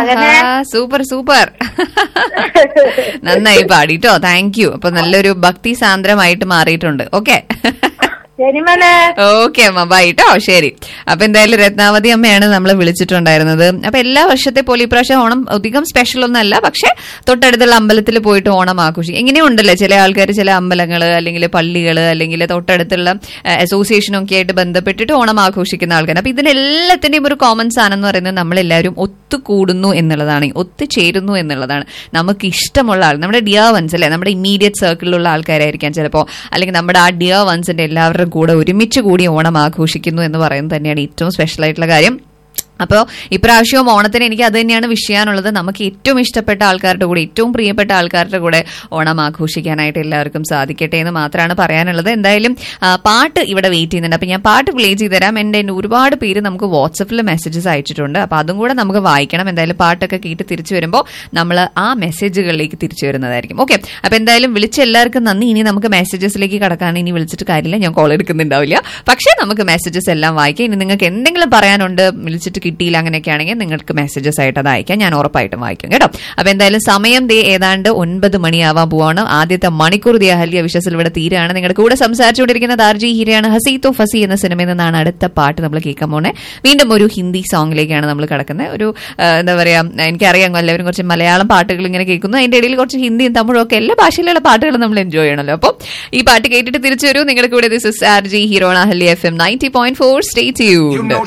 അങ്ങനെ super super നന്നായി പാടിട്ടോ thank you അപ്പൊ നല്ലൊരു ഭക്തി സാന്ദ്രമായിട്ട് മാറിയിട്ടുണ്ട് ഓക്കെ സിനിമനെ ഓക്കെ അമ്മ ബൈ ട്ടോ ശരി അപ്പൊ എന്തായാലും രത്നാവതി അമ്മയാണ് നമ്മൾ വിളിച്ചിട്ടുണ്ടായിരുന്നത് അപ്പൊ എല്ലാ വർഷത്തെ പോലെ ഇപ്രാവശ്യം ഓണം അധികം സ്പെഷ്യൽ ഒന്നല്ല പക്ഷെ തൊട്ടടുത്തുള്ള അമ്പലത്തിൽ പോയിട്ട് ഓണം ആഘോഷിക്കും ഇങ്ങനെയുണ്ടല്ലോ ചില ആൾക്കാർ ചില അമ്പലങ്ങള് അല്ലെങ്കിൽ പള്ളികള് അല്ലെങ്കിൽ തൊട്ടടുത്തുള്ള അസോസിയേഷനും ഒക്കെ ആയിട്ട് ബന്ധപ്പെട്ടിട്ട് ഓണം ആഘോഷിക്കുന്ന ആൾക്കാർ അപ്പൊ ഇതിനെല്ലാത്തിന്റെയും ഒരു കോമൺ സാധനം എന്ന് പറയുന്നത് നമ്മളെല്ലാവരും ഒത്തുകൂടുന്നു എന്നുള്ളതാണ് ഒത്തുചേരുന്നു എന്നുള്ളതാണ് നമുക്ക് ഇഷ്ടമുള്ള ആൾ നമ്മുടെ ഡിയർ വൺസ് അല്ലെ നമ്മുടെ ഇമ്മീഡിയറ്റ് സർക്കിളിലുള്ള ആൾക്കാരായിരിക്കാം ചിലപ്പോൾ അല്ലെങ്കിൽ നമ്മുടെ ആ ഡിയർ വൺസിന്റെ എല്ലാവരുടെ കൂടെ ഒരുമിച്ച് കൂടി ഓണം ആഘോഷിക്കുന്നു എന്ന് പറയുന്നത് തന്നെയാണ് ഏറ്റവും സ്പെഷ്യൽ ആയിട്ടുള്ള കാര്യം അപ്പോൾ ഇപ്രാവശ്യവും ഓണത്തിന് എനിക്ക് അത് തന്നെയാണ് വിഷയാനുള്ളത് നമുക്ക് ഏറ്റവും ഇഷ്ടപ്പെട്ട ആൾക്കാരുടെ കൂടെ ഏറ്റവും പ്രിയപ്പെട്ട ആൾക്കാരുടെ കൂടെ ഓണം ആഘോഷിക്കാനായിട്ട് എല്ലാവർക്കും സാധിക്കട്ടെ എന്ന് മാത്രമാണ് പറയാനുള്ളത് എന്തായാലും ആ, പാട്ട് ഇവിടെ വെയിറ്റ് ചെയ്യുന്നുണ്ട് അപ്പം ഞാൻ പാട്ട് പ്ലേ ചെയ്ത് തരാം എൻ്റെ എൻ്റെ ഒരുപാട് പേര് നമുക്ക് വാട്സപ്പിൽ മെസ്സേജസ് അയച്ചിട്ടുണ്ട് അപ്പോൾ അതും കൂടെ നമുക്ക് വായിക്കണം എന്തായാലും പാട്ടൊക്കെ കേട്ട് തിരിച്ചു വരുമ്പോൾ നമ്മൾ ആ മെസ്സേജുകളിലേക്ക് തിരിച്ചു വരുന്നതായിരിക്കും ഓക്കെ അപ്പോൾ എന്തായാലും വിളിച്ച എല്ലാവർക്കും നന്ദി ഇനി നമുക്ക് മെസ്സേജസിലേക്ക് കടക്കാൻ ഇനി വിളിച്ചിട്ട് കാര്യമില്ല ഞാൻ കോൾ എടുക്കുന്നുണ്ടാവില്ല പക്ഷേ നമുക്ക് മെസ്സേജസ് എല്ലാം വായിക്കാം ഇനി നിങ്ങൾക്ക് എന്തെങ്കിലും പറയാനുണ്ട് വിളിച്ചിട്ട് കിട്ടിയില്ല അങ്ങനെയൊക്കെ ആണെങ്കിൽ നിങ്ങൾക്ക് മെസ്സേജസ് ആയിട്ട് അത് അയക്കാം ഞാൻ ഉറപ്പായിട്ടും വായിക്കും കേട്ടോ അപ്പൊ എന്തായാലും സമയം ദേ ഏതാണ്ട് ഒൻപത് മണിയാവാൻ പോവാണ് ആദ്യത്തെ മണിക്കൂർ ദേ അഹല്യ വിശ്വസിൽ ഇവിടെ തീരാണ് നിങ്ങളുടെ കൂടെ സംസാരിച്ചുകൊണ്ടിരിക്കുന്നത് ആർജി ഹിരയാണ് ഹസീത്തോ ഫസി എന്ന സിനിമയിൽ നിന്നാണ് അടുത്ത പാട്ട് നമ്മൾ കേൾക്കാൻ പോണേ വീണ്ടും ഒരു ഹിന്ദി സോങ്ങിലേക്കാണ് നമ്മൾ കിടക്കുന്നത് ഒരു ആ, എന്താ പറയാ എനിക്കറിയാം എല്ലാവരും കുറച്ച് മലയാളം പാട്ടുകൾ ഇങ്ങനെ കേൾക്കുന്നു അതിന്റെ ഇടയിൽ കുറച്ച് ഹിന്ദിയും തമിഴും ഒക്കെ എല്ലാ ഭാഷയിലുള്ള പാട്ടുകളും നമ്മൾ എൻജോയ് ചെയ്യണമല്ലോ അപ്പം ഈ പാട്ട് കേട്ടിട്ട് തിരിച്ചു വരൂ നിങ്ങളുടെ കൂടെ ദിസ് ഇസ് ആർ ജി ഹീറോണ Ahalya F M ninety point four stay You tuned know